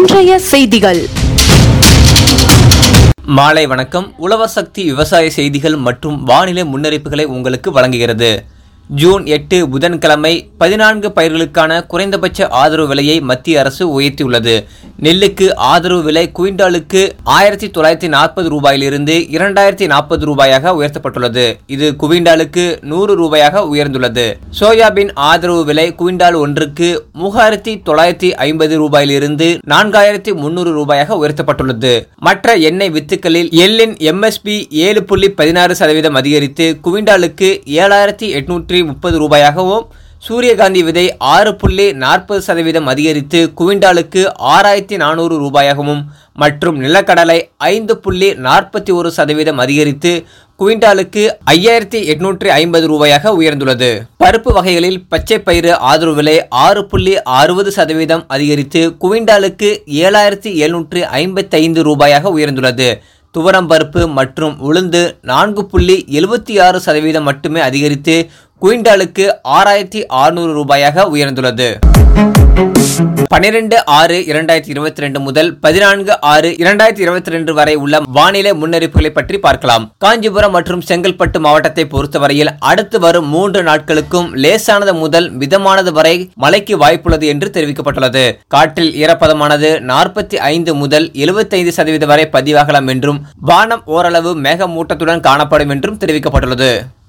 இன்றைய செய்திகள் மாலை வணக்கம் உழவர் சக்தி விவசாய செய்திகள் மற்றும் வானிலை முன்னறிப்புகளை உங்களுக்கு வழங்குகிறது ஜூன் எட்டு புதன்கிழமை பதினான்கு பயிர்களுக்கான குறைந்தபட்ச ஆதரவு விலையை மத்திய அரசு உயர்த்தியுள்ளது நெல்லுக்கு ஆதரவு விலை குவிண்டாலுக்கு ஆயிரத்தி தொள்ளாயிரத்தி நாற்பது ரூபாயிலிருந்து இரண்டாயிரத்தி நாற்பது ரூபாயாக உயர்த்தப்பட்டுள்ளது இது குவிண்டாலுக்கு நூறு ரூபாயாக உயர்ந்துள்ளது சோயாபீன் ஆதரவு விலை குவிண்டால் ஒன்றுக்கு மூவாயிரத்தி தொள்ளாயிரத்தி ஐம்பது ரூபாயிலிருந்து நான்காயிரத்தி முன்னூறு ரூபாயாக உயர்த்தப்பட்டுள்ளது மற்ற எண்ணெய் வித்துக்களில் எள்ளின் எம்எஸ்பி ஏழு புள்ளி பதினாறு சதவீதம் அதிகரித்து குவிண்டாலுக்கு ஏழாயிரத்தி எட்நூற்றி முப்பது ரூபாயாகவும் சூரியகாந்தி விதை ஆறு புள்ளி நாற்பது சதவீதம் அதிகரித்து குவிண்டாலுக்கு ஆறாயிரத்தி நானூறு ரூபாயாகவும் மற்றும் நிலக்கடலை ஐந்து புள்ளி நாற்பத்தி ஒரு சதவீதம் அதிகரித்து குவிண்டாலுக்கு ஐயாயிரத்தி எட்நூற்றி ஐம்பது ரூபாயாக உயர்ந்துள்ளது பருப்பு வகைகளில் பச்சை பயிறு ஆதரவு விலை ஆறு புள்ளி அறுபது சதவீதம் அதிகரித்து குவிண்டாலுக்கு ஏழாயிரத்தி எழுநூற்றி ஐம்பத்தி ஐந்து ரூபாயாக உயர்ந்துள்ளது துவரம் பருப்பு மற்றும் உளுந்து நான்கு புள்ளி எழுபத்தி ஆறு சதவீதம் மட்டுமே அதிகரித்து குவிண்டாலுக்கு ஆறாயிரத்தி அறுநூறு ரூபாயாக உயர்ந்துள்ளது பனிரெண்டு ஆறு இரண்டாயிரத்தி இருபத்தி ரெண்டு முதல் பதினான்கு ஆறு இரண்டாயிரத்தி இருபத்தி ரெண்டு வரை உள்ள வானிலை முன்னறிப்புகளை பற்றி பார்க்கலாம் காஞ்சிபுரம் மற்றும் செங்கல்பட்டு மாவட்டத்தை பொறுத்தவரையில் அடுத்து வரும் மூன்று நாட்களுக்கும் லேசானது முதல் மிதமானது வரை மழைக்கு வாய்ப்புள்ளது என்று தெரிவிக்கப்பட்டுள்ளது காற்றில் ஈரப்பதமானது நாற்பத்தி ஐந்து முதல் எழுபத்தைந்து சதவீதம் வரை பதிவாகலாம் என்றும் வானம் ஓரளவு மேகமூட்டத்துடன் காணப்படும் என்றும் தெரிவிக்கப்பட்டுள்ளது